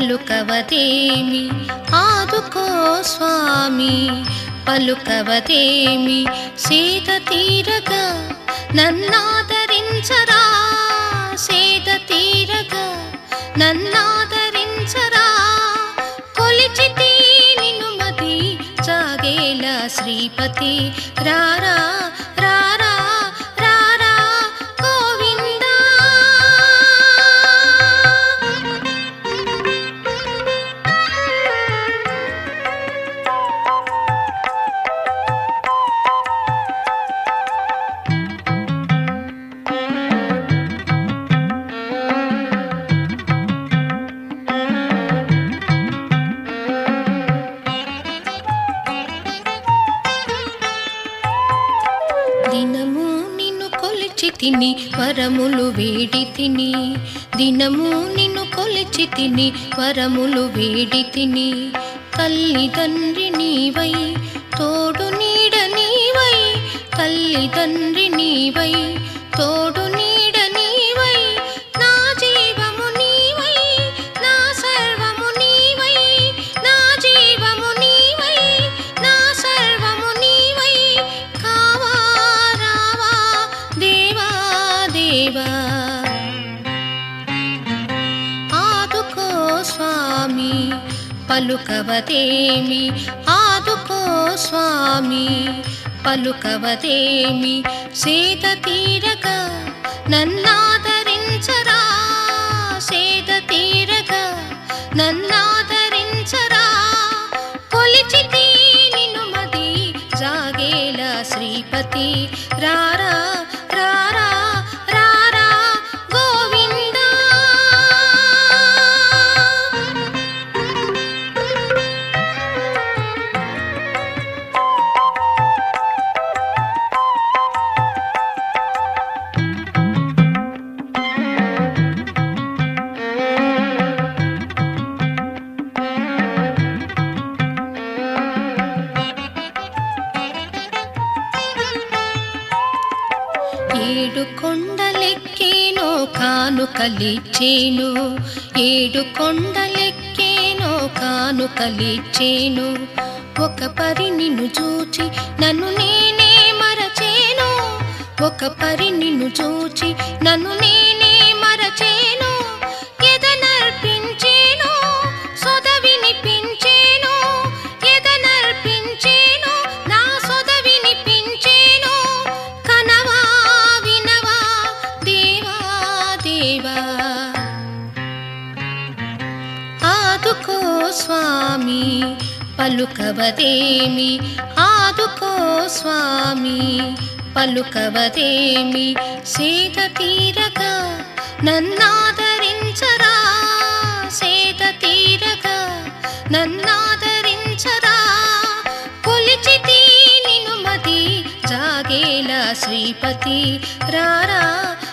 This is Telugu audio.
పలుకవదేమి ఆదుకో స్వామి పలుకవదేమి సేద తీరగా నన్నాదరించరా సేద తీరగా నన్నాదరించరా కొలిచితి నిన్ను మది జాగేలా శ్రీపతి రారా రారా రారా గోవిందా దినము నిన్ను కొలిచి తిని వరములు వేడి తిని దినము నిన్ను కొలిచి తిని వరములు వేడి తిని తల్లిదండ్రి నీవై తోడు నీడ నీవై తల్లిదండ్రి నీవై తోడు నీడ నీవై నా జీవము నీవై నా సర్వము నీవై నా జీవము నీవై నా సర్వము నీవై కావా రావా దేవా దేవా ఆదుకో స్వామి పలుకవదేమి ఆదుకో స్వామి పలుకవదేమి సేద తీరగా నన్నాదరించరా సేద తీరగా నన్నాదరించరా కొలిచితి నిన్ను మది జాగేలా శ్రీపతి రారా రారా రారా గోవిందా ఏడు కొండలెక్కేనో కానుకలిచ్చేను ఏడు కొండలెక్కేనో కానుకలిచ్చేను ఒక పరి నిన్ను చూచి నన్ను నేనే మరచేను ఒక పరి నిన్ను చూచి నన్ను నేనే మరచేను ఎదనర్పించేను సొద వినిపించేను ఎదనర్పించేను నా సొద వినిపించేను కనవా వినవా దేవా దేవా ఆదుకో స్వామి పలుకవదేమి ఆదుకో స్వామి పలుకవదేమి సేద తీరగా నన్నాదరించరా సేద తీరగా నన్నాదరించరా కొలిచితి నిన్ను మది జాగేలా శ్రీపతి రారా